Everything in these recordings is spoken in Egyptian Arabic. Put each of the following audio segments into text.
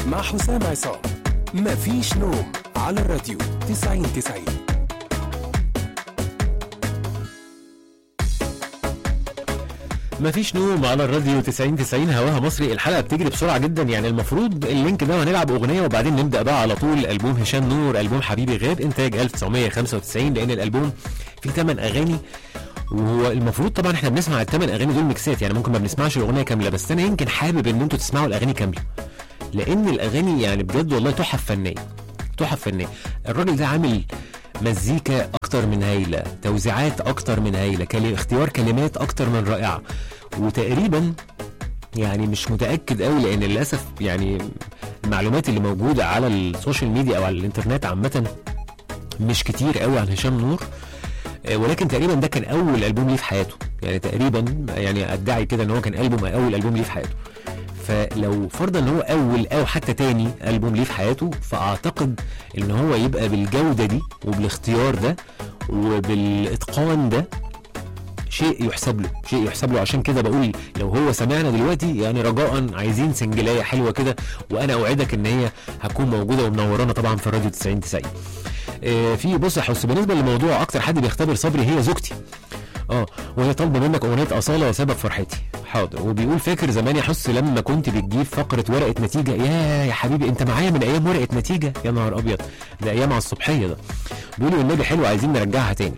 مع حسام عصام مفيش نوم على الراديو 90 90 مفيش نوم على الراديو 90 90 هواها مصري الحلقه بتجري بسرعه جدا يعني المفروض اللينك ده هنلعب اغنيه وبعدين نبدا بقى على طول البوم هشام نور البوم حبيبي غاب انتاج 1995 لان الالبوم فيه 8 اغاني وهو المفروض طبعا احنا بنسمع الثمان اغاني دول ميكسات يعني ممكن ما بنسمعش الاغنيه كامله بس انا يمكن حابب ان انتوا تسمعوا الاغاني كامله لان الاغاني يعني بجد والله تحف فنيه تحف فنيه الراجل ده عامل مزيكا اكتر من هايله توزيعات اكتر من هايله كلي... اختيار كلمات اكتر من رائعه وتقريبا يعني مش متاكد قوي لان للاسف يعني المعلومات اللي موجوده على السوشيال ميديا او على الانترنت عامه مش كتير قوي عن هشام نور آه، ولكن تقريبا ده كان اول البوم ليه في حياته يعني تقريبا يعني ادعي كده ان هو كان البوم اول البوم ليه في حياته فلو فرضا ان هو اول او حتى تاني البوم ليه في حياته فاعتقد ان هو يبقى بالجوده دي وبالاختيار ده وبالاتقان ده شيء يحسب له شيء يحسب له عشان كده بقول لو هو سمعنا دلوقتي يعني رجاء عايزين سنجلايه حلوه كده وانا اوعدك ان هي هتكون موجوده ومنورانا طبعا في الراديو 90 90 آه، في بص يا حس بالنسبه للموضوع اكتر حد بيختبر صبري هي زوجتي اه وهي طالبه منك اغنيه اصاله سبب فرحتي حاضر وبيقول فاكر زمان يا حس لما كنت بتجيب فقره ورقه نتيجه يا يا حبيبي انت معايا من ايام ورقه نتيجه يا نهار ابيض ده ايام على الصبحيه ده بيقولوا النبي حلو عايزين نرجعها تاني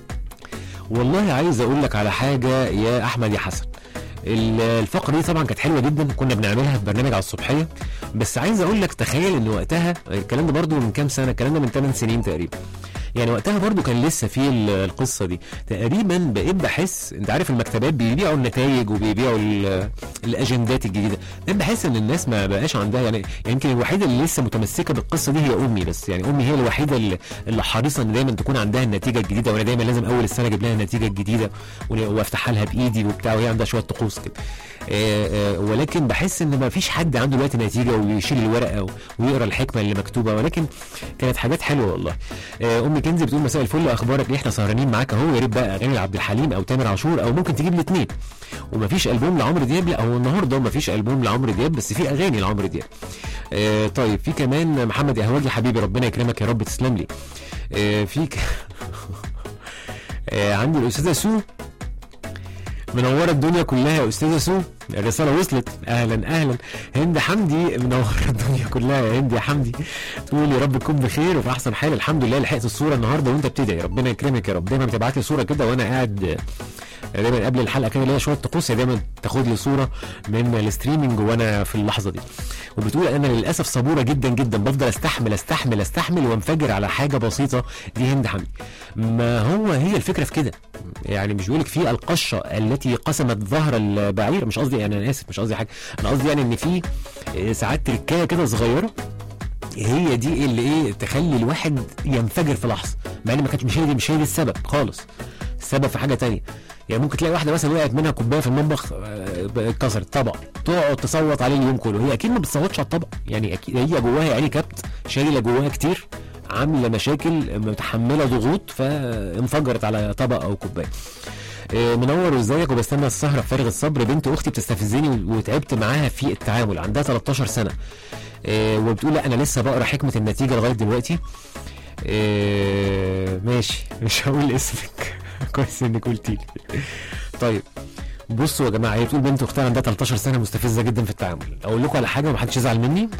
والله عايز اقول لك على حاجه يا احمد يا حسن ال- الفقره دي طبعا كانت حلوه جدا كنا بنعملها في برنامج على الصبحيه بس عايز اقول لك تخيل ان وقتها الكلام ده برضو من كام سنه الكلام ده من 8 سنين تقريبا يعني وقتها برضو كان لسه في ال- القصه دي تقريبا بقيت بحس انت عارف المكتبات بيبيعوا النتائج وبيبيعوا ال- الاجندات الجديده بقيت بحس ان الناس ما بقاش عندها يعني يعني يمكن الوحيده اللي لسه متمسكه بالقصه دي هي امي بس يعني امي هي الوحيده اللي, اللي حريصه ان دايما تكون عندها النتيجه الجديده وانا دايما لازم اول السنه اجيب لها النتيجه الجديده ون- وافتحها لها بايدي وبتاع وهي عندها شويه طقوس كده آه، آه، ولكن بحس ان ما فيش حد عنده دلوقتي نتيجه ويشيل الورقه و- ويقرا الحكمه اللي مكتوبه ولكن كانت حاجات حلوه والله آه، امي كنزي بتقول مساء الفل اخبارك ايه احنا سهرانين معاك اهو يا ريت بقى اغاني عبد الحليم او تامر عاشور او ممكن تجيب الاثنين ومفيش البوم لعمرو دياب لا هو النهارده مفيش البوم لعمرو دياب بس في اغاني لعمرو دياب آه طيب في كمان محمد يهواجي حبيبي ربنا يكرمك يا رب تسلم لي آه في ك... آه عندي الاستاذه سو منوره الدنيا كلها يا استاذه سو الرساله وصلت اهلا اهلا هند حمدي منوره الدنيا كلها يا هند يا حمدي تقول يا رب تكون بخير وفي احسن حال الحمد لله لحقت الصوره النهارده وانت بتدعي ربنا يكرمك يا رب دايما بتبعت لي صوره كده وانا قاعد آه، دايما قبل الحلقه كده ليا شويه طقوس هي دايما تاخد لي صوره من الستريمنج وانا في اللحظه دي وبتقول انا للاسف صبوره جدا جدا بفضل استحمل استحمل استحمل وانفجر على حاجه بسيطه دي هند حمدي ما هو هي الفكره في كده يعني مش بيقولك في القشه التي قسمت ظهر البعير مش قصدي يعني انا اسف مش قصدي حاجه انا قصدي يعني ان في آه، ساعات تركايه كده صغيره هي دي اللي ايه تخلي الواحد ينفجر في لحظه مع ان ما كانتش مش هي دي مش هي دي السبب خالص السبب في حاجه تانية يعني ممكن تلاقي واحده مثلا وقعت منها كوبايه في المطبخ آه، اتكسرت طبق تقعد تصوت عليه اليوم كله هي اكيد ما بتصوتش على الطبق يعني اكيد هي جواها يعني كبت شايله جواها كتير عامله مشاكل متحمله ضغوط فانفجرت على طبق او كوبايه آه، منور وازيك وبستنى السهره بفارغ الصبر بنت اختي بتستفزني وتعبت معاها في التعامل عندها 13 سنه آه، وبتقول لا انا لسه بقرا حكمه النتيجه لغايه دلوقتي آه، ماشي مش هقول اسمك كويس انك قلتي لي طيب بصوا يا جماعه هي بتقول بنت اختها عندها 13 سنه مستفزه جدا في التعامل اقول لكم على حاجه ومحدش يزعل مني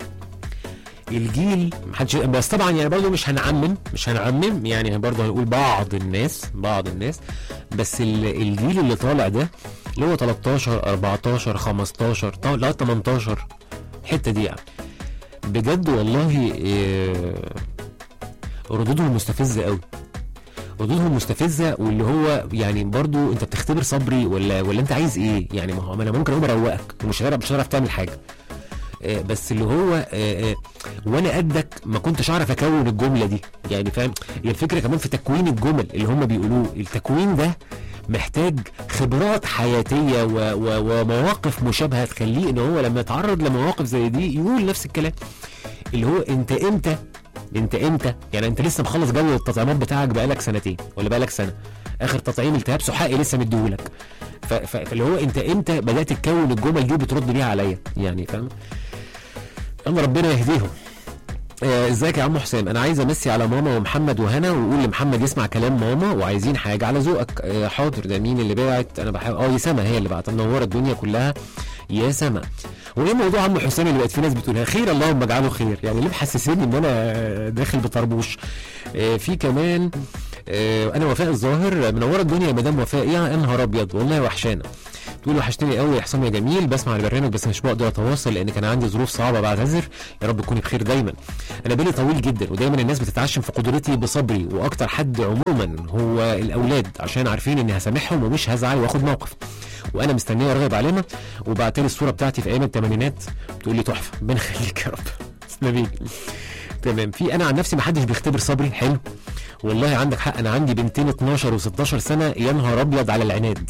الجيل محدش بس طبعا يعني برضه مش هنعمم مش هنعمم يعني برضه هنقول بعض الناس بعض الناس بس ال- الجيل اللي طالع ده اللي هو 13 14 15 طا- لغايه 18 الحته دي يعني بجد والله إيه، ردودهم مستفزه قوي ردودهم مستفزه واللي هو يعني برضو انت بتختبر صبري ولا ولا انت عايز ايه يعني ما هو ما انا ممكن اقوم اروقك ومش هتعرف مش هتعرف تعمل حاجه آه، بس اللي هو آه، آه، وانا قدك ما كنتش اعرف اكون الجمله دي يعني فاهم هي الفكره كمان في تكوين الجمل اللي هم بيقولوه التكوين ده محتاج خبرات حياتيه و و ومواقف مشابهه تخليه ان هو لما يتعرض لمواقف زي دي يقول نفس الكلام اللي هو انت امتى انت امتى يعني انت لسه مخلص جو التطعيمات بتاعك بقالك سنتين ولا بقالك سنه اخر تطعيم التهاب سحائي لسه مديهولك ف- ف- فاللي هو انت امتى بدات تكون الجمل دي وبترد بيها عليا يعني فاهم الله ربنا يهديهم آه، ازيك يا عم حسام انا عايز امسي على ماما ومحمد وهنا وقول لمحمد يسمع كلام ماما وعايزين حاجه على ذوقك آه، حاضر ده مين اللي باعت انا بحاول اه يا سما هي اللي بعت منوره الدنيا كلها يا سما وايه موضوع عم حسام اللي بقت في ناس بتقولها خير اللهم اجعله خير يعني ليه محسسني ان انا داخل بطربوش آه، في كمان آه، انا وفاء الظاهر منوره الدنيا يا مدام وفاء يا نهار ابيض والله وحشانه تقول وحشتني قوي يا حسام يا جميل بسمع البرنامج بس مش بقدر اتواصل لان كان عندي ظروف صعبه بعتذر يا رب تكوني بخير دايما انا بالي طويل جدا ودايما الناس بتتعشم في قدرتي بصبري واكتر حد عموما هو الاولاد عشان عارفين اني هسامحهم ومش هزعل واخد موقف وانا مستنيه راغب علامه وبعت لي الصوره بتاعتي في ايام الثمانينات بتقول لي تحفه ربنا يخليك يا رب تسلمي تمام في انا عن نفسي ما حدش بيختبر صبري حلو والله عندك حق انا عندي بنتين 12 و16 سنه يا نهار ابيض على العناد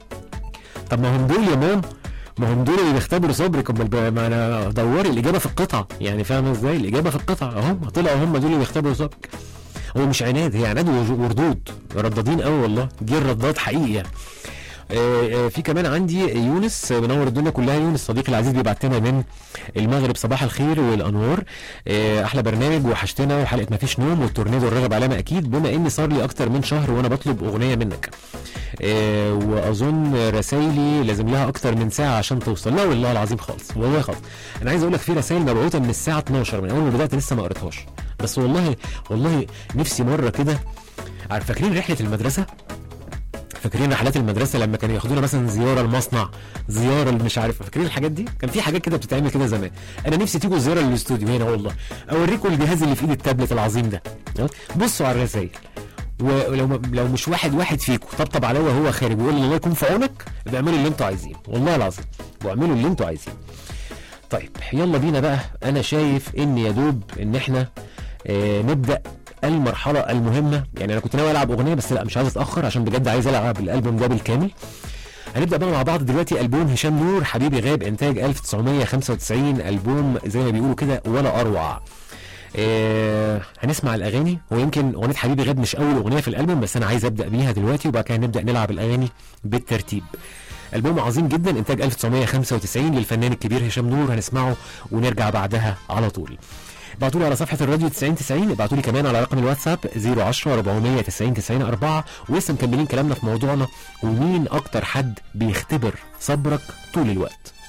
طب ما هم دول يا مام ما هم دول اللي بيختبروا صبرك امال بقى- ما انا دوري الاجابه في القطعه يعني فاهم ازاي الاجابه في القطعه اهم طلعوا هم دول اللي بيختبروا صبرك هو مش عناد هي عناد وج- وردود ردادين قوي والله جيل رداد حقيقي يعني. آه، آه، في كمان عندي يونس آه، منور الدنيا كلها يونس صديقي العزيز بيبعت لنا من المغرب صباح الخير والانوار آه، احلى برنامج وحشتنا وحلقه مفيش نوم والتورنيدو الرغب علامه اكيد بما اني صار لي اكتر من شهر وانا بطلب اغنيه منك آه، واظن رسايلي لازم لها اكتر من ساعه عشان توصل لا والله العظيم خالص والله خالص انا عايز اقول لك في رسائل مبعوثه من الساعه 12 من اول ما بدات لسه ما قريتهاش بس والله والله نفسي مره كده عارف فاكرين رحله المدرسه فاكرين رحلات المدرسه لما كانوا ياخدونا مثلا زياره المصنع زياره مش عارف فاكرين الحاجات دي كان في حاجات كده بتتعمل كده زمان انا نفسي تيجوا زياره للاستوديو هنا والله اوريكم الجهاز اللي في ايد التابلت العظيم ده أه؟ بصوا على الرسائل ولو لو مش واحد واحد فيكم طبطب عليا وهو خارج ويقول لي الله يكون في عونك ابقى اعملوا اللي انتوا عايزينه والله العظيم واعملوا اللي انتوا عايزينه طيب يلا بينا بقى انا شايف ان يا دوب ان احنا آه نبدا المرحله المهمه يعني انا كنت ناوي العب اغنيه بس لا مش عايز اتاخر عشان بجد عايز العب الالبوم ده بالكامل هنبدا بقى مع بعض دلوقتي البوم هشام نور حبيبي غاب انتاج 1995 البوم زي ما بيقولوا كده ولا اروع آه هنسمع الاغاني ويمكن اغنيه حبيبي غاب مش اول اغنيه في الالبوم بس انا عايز ابدا بيها دلوقتي وبعد كده نبدا نلعب الاغاني بالترتيب البوم عظيم جدا انتاج 1995 للفنان الكبير هشام نور هنسمعه ونرجع بعدها على طول ابعتوا لي على صفحه الراديو 9090 ابعتوا لي كمان على رقم الواتساب 010 490 90 4 ولسه مكملين كلامنا في موضوعنا ومين اكتر حد بيختبر صبرك طول الوقت